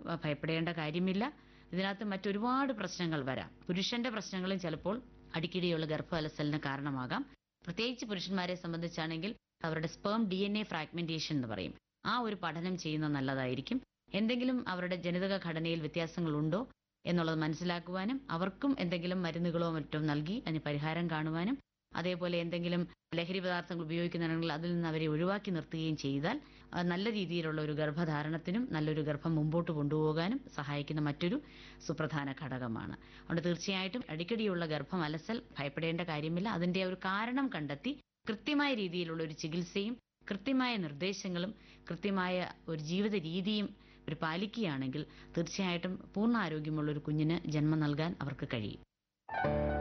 അഹ് ഭയപ്പെടേണ്ട കാര്യമില്ല ഇതിനകത്ത് മറ്റൊരുപാട് പ്രശ്നങ്ങൾ വരാം പുരുഷന്റെ പ്രശ്നങ്ങളും ചിലപ്പോൾ അടിക്കടിയുള്ള ഗർഭവലസലിന് കാരണമാകാം പ്രത്യേകിച്ച് പുരുഷന്മാരെ സംബന്ധിച്ചാണെങ്കിൽ അവരുടെ sperm D N A fragmentation എന്ന് പറയും ആ ഒരു പഠനം ചെയ്യുന്നത് നല്ലതായിരിക്കും എന്തെങ്കിലും അവരുടെ ജനിതക ഘടനയിൽ വ്യത്യാസങ്ങളുണ്ടോ എന്നുള്ളത് മനസ്സിലാക്കുവാനും അവർക്കും എന്തെങ്കിലും മരുന്നുകളോ മറ്റോ നൽകി അതിന് പരിഹാരം കാണുവാനും അതേപോലെ എന്തെങ്കിലും ലഹരി പദാർത്ഥങ്ങൾ ഉപയോഗിക്കുന്നുണ്ടെങ്കിൽ അതിൽ നിന്ന് അവരെ ഒഴിവാക്കി നിർത്തുകയും ചെയ്താൽ അത് നല്ല രീതിയിലുള്ള ഒരു ഗർഭധാരണത്തിനും നല്ലൊരു ഗർഭം മുമ്പോട്ട് കൊണ്ടുപോകാനും സഹായിക്കുന്ന മറ്റൊരു സുപ്രധാന ഘടകമാണ് അതുകൊണ്ട് തീർച്ചയായിട്ടും അടിക്കടിയുള്ള ഗർഭം അലസൽ ഭയപ്പെടേണ്ട കാര്യമില്ല അതിന്റെ ഒരു കാരണം കണ്ടെത്തി കൃത്യമായ രീതിയിലുള്ള ഒരു ചികിത്സയും കൃത്യമായ നിർദ്ദേശങ്ങളും കൃത്യമായ ഒരു ജീവിത രീതിയും ഒരു പാലിക്കുകയാണെങ്കിൽ തീർച്ചയായിട്ടും പൂർണ്ണ ആരോഗ്യമുള്ള ഒരു കുഞ്ഞിന് ജന്മം നൽകാൻ അവർക്ക് കഴിയും